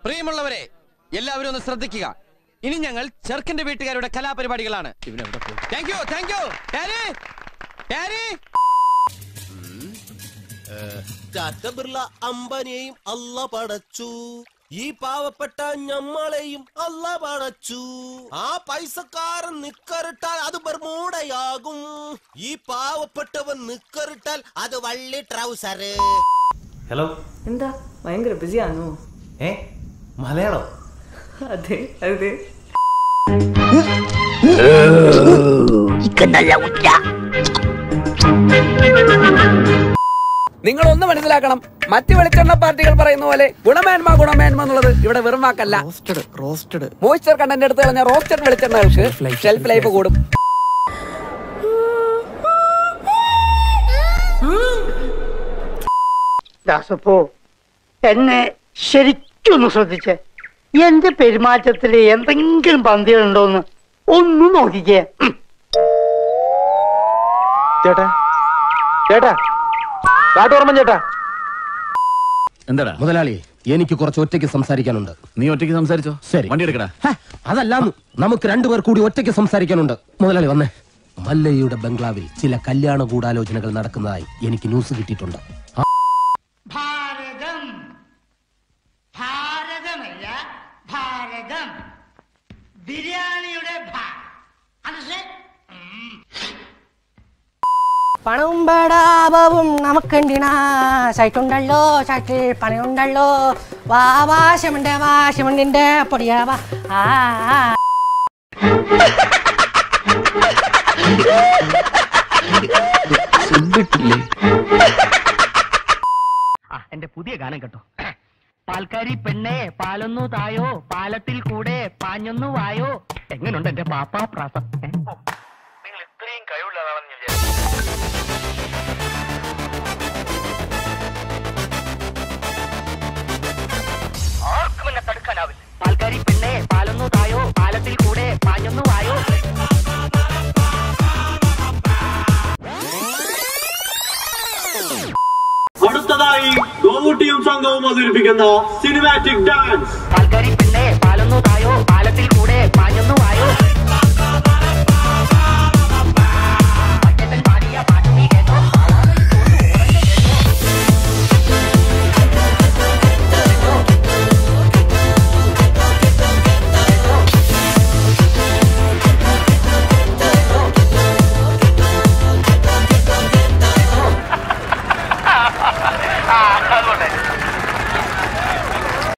പ്രിയമുള്ളവരെ എല്ലാവരും ഒന്ന് ശ്രദ്ധിക്കുക ഇനി ഞങ്ങൾ ചെറുക്കന്റെ വീട്ടുകാരുടെ കലാപരിപാടികളാണ് thank you thank you daddy daddy Tata Birla അംബാനിയെയും അല്ല പടച്ചു ഈ പാവപ്പെട്ട ഞമ്മളെയും അല്ല പടച്ചു ആ പൈസക്കാരൻ നിക്കറിട്ടാൽ അത് ബർമൂടയാകും ഈ പാവപ്പെട്ടവൻ നിക്കറിട്ടാൽ അത് വള്ളി ട്രൗസറ് ഹലോ എന്താ ഭയങ്കര ബിസിയാണോ ഏ മലയാളം അതെ അതെ നിങ്ങൾ ഒന്ന് മനസ്സിലാക്കണം മറ്റ് വെളിച്ചെണ്ണ പാർട്ടികൾ പറയുന്ന പോലെ ഗുണമേന്മ ഗുണമേന്മ എന്നുള്ളത് ഇവിടെ വെറും വാക്കല്ല റോസ്റ്റഡ് റോസ്റ്റഡ് മോയ്സ്ചർ കണ്ടന്റ് എടുത്ത് കളഞ്ഞ റോസ്റ്റഡ് വെളിച്ചെണ്ണകൾക്ക് ഷെൽഫ് ലൈഫ് കൂടും ദാസപ്പോ എന്നെ ശരിക്കൊന്ന് ശ്രദ്ധിച്ചേ എന്റെ പെരുമാറ്റത്തില് എന്തെങ്കിലും പന്തികളുണ്ടോന്ന് ഒന്ന് നോക്കിക്കേ ഉം. ചേട്ടാ ചേട്ടാ കാട്ടോർമ്മൻ ചേട്ടാ എന്താടാ മുതലാളി എനിക്ക് കുറച്ച് ഒറ്റയ്ക്ക് സംസാരിക്കാനുണ്ട് നീ ഒറ്റയ്ക്ക് സംസാരിച്ചോ ശരി. വണ്ടി എടുക്കടാ ഹ, അതല്ലാന്ന് നമുക്ക് രണ്ടുപേർ കൂടി ഒറ്റയ്ക്ക് സംസാരിക്കാനുണ്ട് മുതലാളി വന്നേ മല്ലയ്യയുടെ ബംഗ്ലാവിൽ ചില കല്യാണ ഗൂഢാലോചനകൾ നടക്കുന്നതായി എനിക്ക് ന്യൂസ് കിട്ടിയിട്ടുണ്ട് ആ, ഭാരതം ഭാരതമല്ല ഭാരതം ബിരിയാണിയുടെ ഭാ understand? പണവും ബടാപവും നമുക്കുണ്ടിനാ സൈറ്റുണ്ടല്ലോ സൈറ്റിൽ പണിയുണ്ടല്ലോ വാ വാശമുണ്ട് വാശമുണ്ടിന്റെ പൊടിയാ വാ ആ ആ. എന്റെ പുതിയ ഗാനം കേട്ടോ പാൽക്കാരി പെണ്ണെ പാലൊന്നു തായോ പാലത്തിൽ കൂടെ പാഞ്ഞൊന്നു വായോ എങ്ങനുണ്ട് എന്റെ പാപ്പാ പ്രാസം നിങ്ങൾ ഇത്രയും കഴിവുള്ളതാണെന്ന് വിചാരിച്ചു ആർക്കും എന്നെ തടുക്കാനാവില്ല പാൽക്കാരി പെണ്ണെ പാലൊന്നു തായോ പാലത്തിൽ കൂടെ പാഞ്ഞൊന്നു വായോ അടുത്തതായി ഗോവുട്ടിയും സംഘവും അവതരിപ്പിക്കുന്ന സിനിമാറ്റിക് ഡാൻസ് പാൽക്കാരി പെണ്ണെ പാലൊന്നു തായോ പാലത്തിൽ കൂടെ പാഞ്ഞൊന്നു